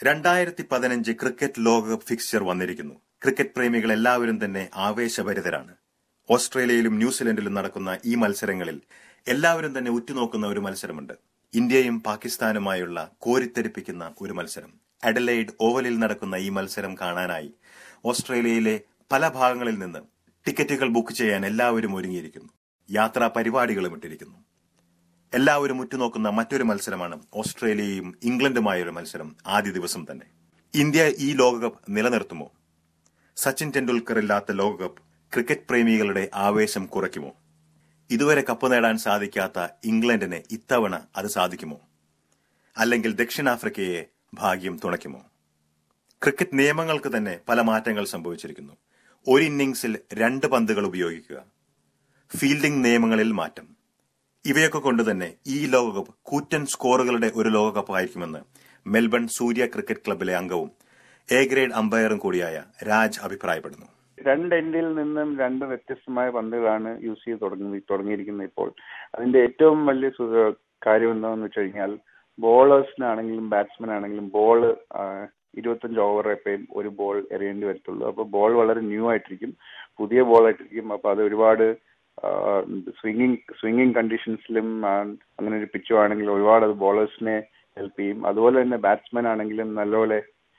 രണ്ടായിരത്തി പതിനഞ്ച് ക്രിക്കറ്റ് ലോകകപ്പ് ഫിക്സ്ചർ വന്നിരിക്കുന്നു ക്രിക്കറ്റ് പ്രേമികൾ എല്ലാവരും തന്നെ ആവേശഭരിതരാണ് ഓസ്ട്രേലിയയിലും ന്യൂസിലൻഡിലും നടക്കുന്ന ഈ മത്സരങ്ങളിൽ എല്ലാവരും തന്നെ ഉറ്റുനോക്കുന്ന ഒരു മത്സരമുണ്ട് ഇന്ത്യയും പാകിസ്ഥാനുമായുള്ള കോരിത്തെരിപ്പിക്കുന്ന ഒരു മത്സരം അഡലൈഡ് ഓവലിൽ നടക്കുന്ന ഈ മത്സരം കാണാനായി ഓസ്ട്രേലിയയിലെ പല ഭാഗങ്ങളിൽ നിന്ന് ടിക്കറ്റുകൾ ബുക്ക് ചെയ്യാൻ എല്ലാവരും ഒരുങ്ങിയിരിക്കുന്നു യാത്രാ പരിപാടികളും ഇട്ടിരിക്കുന്നു എല്ലാവരും ഉറ്റുനോക്കുന്ന മറ്റൊരു മത്സരമാണ് ഓസ്ട്രേലിയയും ഇംഗ്ലണ്ടുമായൊരു മത്സരം ആദ്യ ദിവസം തന്നെ ഇന്ത്യ ഈ ലോകകപ്പ് നിലനിർത്തുമോ സച്ചിൻ ടെണ്ടുൽക്കർ ഇല്ലാത്ത ലോകകപ്പ് ക്രിക്കറ്റ് പ്രേമികളുടെ ആവേശം കുറയ്ക്കുമോ ഇതുവരെ കപ്പ് നേടാൻ സാധിക്കാത്ത ഇംഗ്ലണ്ടിന് ഇത്തവണ അത് സാധിക്കുമോ അല്ലെങ്കിൽ ദക്ഷിണാഫ്രിക്കയെ ഭാഗ്യം തുണയ്ക്കുമോ ക്രിക്കറ്റ് നിയമങ്ങൾക്ക് തന്നെ പല മാറ്റങ്ങൾ സംഭവിച്ചിരിക്കുന്നു ഒരു ഇന്നിംഗ്സിൽ രണ്ട് പന്തുകൾ ഉപയോഗിക്കുക ഫീൽഡിംഗ് നിയമങ്ങളിൽ മാറ്റം ഇവയൊക്കെ കൊണ്ട് തന്നെ ഈ ലോകകപ്പ് കൂറ്റൻ സ്കോറുകളുടെ ഒരു ലോകകപ്പ് ആയിരിക്കുമെന്ന് മെൽബൺ സൂര്യ ക്രിക്കറ്റ് ക്ലബിലെ അംഗവും എ ഗ്രേഡ് അമ്പയറും കൂടിയായ രാജ് അഭിപ്രായപ്പെടുന്നു രണ്ട് എൻഡിൽ നിന്നും രണ്ട് വ്യത്യസ്തമായ പന്തുകളാണ് യൂസ് ചെയ്ത് തുടങ്ങി തുടങ്ങിയിരിക്കുന്നത് ഇപ്പോൾ അതിന്റെ ഏറ്റവും വലിയ സു- കാര്യം എന്താണെന്ന് വെച്ച് കഴിഞ്ഞാൽ ബോളേഴ്സിനാണെങ്കിലും ബാറ്റ്സ്മാൻ ആണെങ്കിലും ബോൾ ഇരുപത്തഞ്ച് ഓവർ എപ്പോഴും ഒരു ബോൾ എറിയേണ്ടി വരത്തുള്ളൂ അപ്പോൾ ബോൾ വളരെ ന്യൂ ആയിട്ടിരിക്കും പുതിയ ബോൾ ആയിട്ടിരിക്കും അപ്പോൾ അത് ഒരുപാട് സ്വിങ്ങിങ് സ്വിങ്ങിങ് കണ്ടീഷൻസിലും അങ്ങനെ ഒരു പിച്ചും ആണെങ്കിൽ ഒരുപാട് അത് ബോളേഴ്സിനെ ഹെൽപ്പ് ചെയ്യും അതുപോലെ തന്നെ ബാറ്റ്സ്മാൻ ആണെങ്കിലും നല്ലപോലെ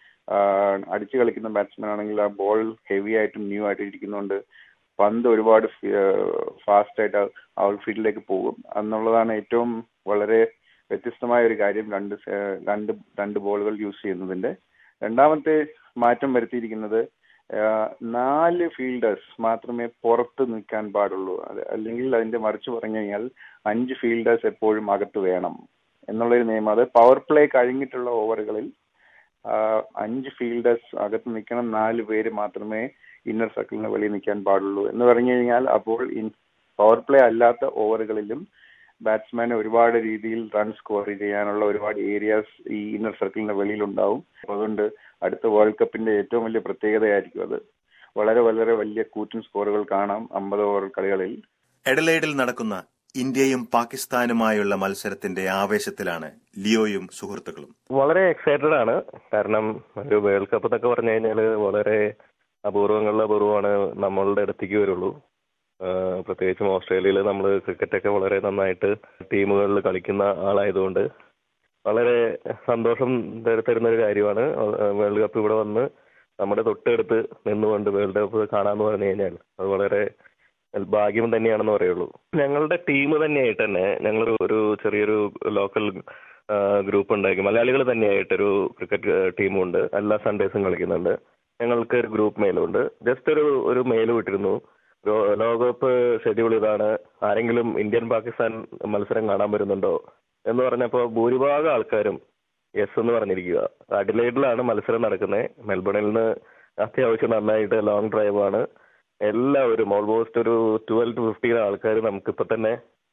അടിച്ചു കളിക്കുന്ന ബാറ്റ്സ്മാൻ ആണെങ്കിൽ ആ ബോൾ ഹെവി ആയിട്ടും ന്യൂ ആയിട്ട് ഇരിക്കുന്നതുകൊണ്ട് പന്ത് ഒരുപാട് ഫാസ്റ്റ് ആയിട്ട് ഔട്ട് ഫീൽഡിലേക്ക് പോകും എന്നുള്ളതാണ് ഏറ്റവും വളരെ വ്യത്യസ്തമായ ഒരു കാര്യം രണ്ട് സ- രണ്ട് രണ്ട് ബോളുകൾ യൂസ് ചെയ്യുന്നതിന്റെ രണ്ടാമത്തെ മാറ്റം വരുത്തിയിരിക്കുന്നത് ആഹ് നാല് ഫീൽഡേഴ്സ് മാത്രമേ പുറത്ത് നിൽക്കാൻ പാടുള്ളൂ അത് അല്ലെങ്കിൽ അതിന്റെ മറിച്ച് പറഞ്ഞു കഴിഞ്ഞാൽ അഞ്ച് ഫീൽഡേഴ്സ് എപ്പോഴും അകത്ത് വേണം എന്നുള്ളൊരു നിയമം അത് പവർ പ്ലേ കഴിഞ്ഞിട്ടുള്ള ഓവറുകളിൽ ആഹ് അഞ്ച് ഫീൽഡേഴ്സ് അകത്ത് നിൽക്കണം നാല് പേര് മാത്രമേ ഇന്നർ സർക്കിളിന് വെളിയിൽ നിൽക്കാൻ പാടുള്ളൂ എന്ന് പറഞ്ഞു കഴിഞ്ഞാൽ അപ്പോൾ പവർ പ്ലേ അല്ലാത്ത ഓവറുകളിലും ബാറ്റ്സ്മാന് ഒരുപാട് രീതിയിൽ റൺ സ്കോർ ചെയ്യാനുള്ള ഒരുപാട് ഏരിയാസ് ഈ ഇന്നർ സർക്കിളിന്റെ വെളിയിലുണ്ടാവും അപ്പൊ അതുകൊണ്ട് അടുത്ത വേൾഡ് കപ്പിന്റെ ഏറ്റവും വലിയ പ്രത്യേകതയായിരിക്കും അത് വളരെ വളരെ വലിയ കൂറ്റൻ സ്കോറുകൾ കാണാം അമ്പത് ഓവർ കളികളിൽ എഡലൈഡിൽ നടക്കുന്ന ഇന്ത്യയും പാകിസ്ഥാനുമായുള്ള മത്സരത്തിന്റെ ആവേശത്തിലാണ് ലിയോയും സുഹൃത്തുക്കളും വളരെ എക്സൈറ്റഡ് ആണ് കാരണം ഒരു വേൾഡ് കപ്പ് എന്നൊക്കെ പറഞ്ഞു കഴിഞ്ഞാൽ വളരെ അപൂർവങ്ങളിൽ അപൂർവമാണ് നമ്മളുടെ അടുത്തേക്ക് വരുള്ളൂ ആഹ് പ്രത്യേകിച്ചും ഓസ്ട്രേലിയയിൽ നമ്മൾ ക്രിക്കറ്റൊക്കെ വളരെ നന്നായിട്ട് ടീമുകളിൽ കളിക്കുന്ന ആളായതുകൊണ്ട് വളരെ സന്തോഷം തര- തരുന്ന ഒരു കാര്യമാണ് വേൾഡ് കപ്പ് ഇവിടെ വന്ന് നമ്മുടെ തൊട്ടടുത്ത് നിന്നുകൊണ്ട് വേൾഡ് കപ്പ് കാണാന്ന് പറഞ്ഞു കഴിഞ്ഞാൽ അത് വളരെ ഭാഗ്യം തന്നെയാണെന്ന് പറയുള്ളൂ ഞങ്ങളുടെ ടീം തന്നെയായിട്ട് തന്നെ ഞങ്ങൾ ഒരു ചെറിയൊരു ലോക്കൽ ഗ്രൂപ്പ് ഉണ്ടാക്കി മലയാളികൾ തന്നെയായിട്ടൊരു ക്രിക്കറ്റ് ടീമുണ്ട് എല്ലാ സൺഡേസും കളിക്കുന്നുണ്ട് ഞങ്ങൾക്ക് ഒരു ഗ്രൂപ്പ് മെയിലുണ്ട് ജസ്റ്റ് ഒരു ഒരു മെയിൽ വിട്ടിരുന്നു ലോ- ലോകകപ്പ് ഷെഡ്യൂൾ ഇതാണ് ആരെങ്കിലും ഇന്ത്യൻ പാകിസ്ഥാൻ മത്സരം കാണാൻ വരുന്നുണ്ടോ എന്ന് പറഞ്ഞപ്പോൾ ഭൂരിഭാഗം ആൾക്കാരും യെസ് എന്ന് പറഞ്ഞിരിക്കുക അഡിലൈഡിലാണ് മത്സരം നടക്കുന്നത് മെൽബണിൽ നിന്ന് അത്യാവശ്യം നന്നായിട്ട് ലോങ് ഡ്രൈവ് ആണ് എല്ലാവരും ഓൾമോസ്റ്റ് ഒരു ട്വൽവ് ടു ഫിഫ്റ്റീൻ ആൾക്കാർ നമുക്കിപ്പോൾ തന്നെ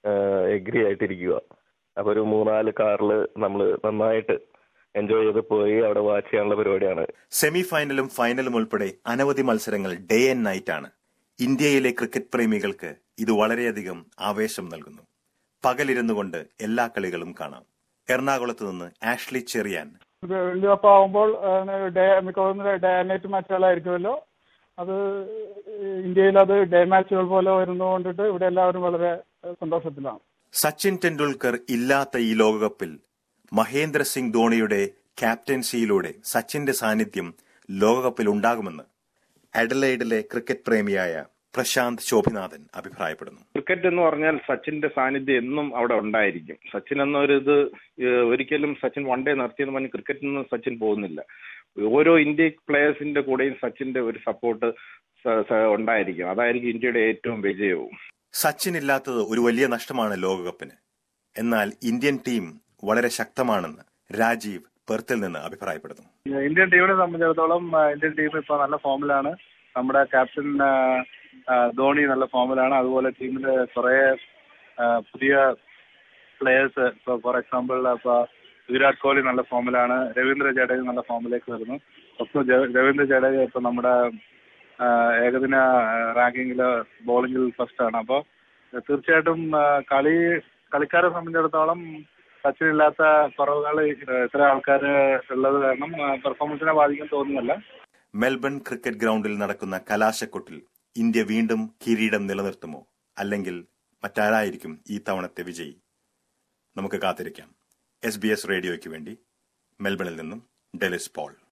എഗ്രി ആയിട്ടിരിക്കുക അപ്പോൾ ഒരു മൂന്നാല് കാറിൽ നമ്മൾ നന്നായിട്ട് എൻജോയ് ചെയ്ത് പോയി അവിടെ വാച്ച് ചെയ്യാനുള്ള പരിപാടിയാണ് സെമി ഫൈനലും ഫൈനലും ഉൾപ്പെടെ അനവധി മത്സരങ്ങൾ ഡേ ആൻഡ് നൈറ്റ് ആണ് ഇന്ത്യയിലെ ക്രിക്കറ്റ് പ്രേമികൾക്ക് ഇത് വളരെയധികം ആവേശം നൽകുന്നു പകലിരുന്നു കൊണ്ട് എല്ലാ കളികളും കാണാം എറണാകുളത്ത് നിന്ന് ആഷ്ലി ചെറിയാൻ വേൾഡ് കപ്പ് ആവുമ്പോൾ ഡേ മിക്കവാറും ഡേ നൈറ്റ് മാച്ചുകളായിരിക്കുമല്ലോ അത് ഇന്ത്യയിൽ അത് ഡേ മാച്ചുകൾ പോലെ വരുന്നതുകൊണ്ടിട്ട് ഇവിടെ എല്ലാവരും വളരെ ഏഹ്, സന്തോഷത്തിലാണ് സച്ചിൻ ടെണ്ടുൽക്കർ ഇല്ലാത്ത ഈ ലോകകപ്പിൽ മഹേന്ദ്ര സിംഗ് ധോണിയുടെ ക്യാപ്റ്റൻസിയിലൂടെ സച്ചിന്റെ സാന്നിധ്യം ലോകകപ്പിൽ ഉണ്ടാകുമെന്ന് അഡലൈഡിലെ ക്രിക്കറ്റ് പ്രേമിയായ പ്രശാന്ത് ശോഭിനാഥൻ അഭിപ്രായപ്പെടുന്നു ക്രിക്കറ്റ് എന്ന് പറഞ്ഞാൽ സച്ചിന്റെ സാന്നിധ്യം എന്നും അവിടെ ഉണ്ടായിരിക്കും സച്ചിൻ എന്നൊരു ഇത് ഏഹ്, ഒരിക്കലും സച്ചിൻ വൺ ഡേ നിർത്തിയെന്ന് പറഞ്ഞ് ക്രിക്കറ്റിൽ നിന്ന് സച്ചിൻ പോകുന്നില്ല ഓരോ ഇന്ത്യ പ്ലേയേഴ്സിന്റെ കൂടെയും സച്ചിന്റെ ഒരു സപ്പോർട്ട് ഉണ്ടായിരിക്കും അതായിരിക്കും ഇന്ത്യയുടെ ഏറ്റവും വിജയവും സച്ചിൻ ഇല്ലാത്തത് ഒരു വലിയ നഷ്ടമാണ് ലോകകപ്പിന് എന്നാൽ ഇന്ത്യൻ ടീം വളരെ ശക്തമാണെന്ന് രാജീവ് പെർത്തിൽ നിന്ന് അഭിപ്രായപ്പെടുന്നു ഇന്ത്യൻ ടീമിനെ സംബന്ധിച്ചിടത്തോളം ആ, ഇന്ത്യൻ ടീം ഇപ്പോൾ നല്ല ഫോമിലാണ് നമ്മുടെ ക്യാപ്റ്റൻ ആ, ആ, ധോണി നല്ല ഫോമിലാണ് അതുപോലെ ടീമില് കുറെ ആ, പുതിയ പ്ലേയേഴ്സ് ഇപ്പോൾ ഫോർ എക്സാമ്പിൾ ഇപ്പോൾ വിരാട് കോഹ്ലി നല്ല ഫോമിലാണ് രവീന്ദ്ര ജഡേജ നല്ല ഫോമിലേക്ക് വരുന്നു അപ്പോൾ ജ- രവീന്ദ്ര ജഡേജ ഇപ്പോൾ നമ്മുടെ ആ, ഏകദിന റാങ്കിങ്ങിൽ ബോളിംഗിൽ ഫസ്റ്റ് ആണ് അപ്പോൾ തീർച്ചയായിട്ടും ആ, കളി കളിക്കാരെ സംബന്ധിച്ചിടത്തോളം സച്ചിൻ ഇല്ലാത്ത കുറവുകൾ ഇത്ര ആൾക്കാർ ഉള്ളത് കാരണം പെർഫോമൻസിനെ ബാധിക്കാൻ തോന്നുന്നില്ല മെൽബൺ ക്രിക്കറ്റ് ഗ്രൗണ്ടിൽ നടക്കുന്ന കലാശക്കൊട്ടിൽ ഇന്ത്യ വീണ്ടും കിരീടം നിലനിർത്തുമോ അല്ലെങ്കിൽ മറ്റാരായിരിക്കും ഈ തവണത്തെ വിജയി നമുക്ക് കാത്തിരിക്കാം എസ് ബി എസ് റേഡിയോയ്ക്ക് വേണ്ടി മെൽബണിൽ നിന്നും ഡെലിസ് പോൾ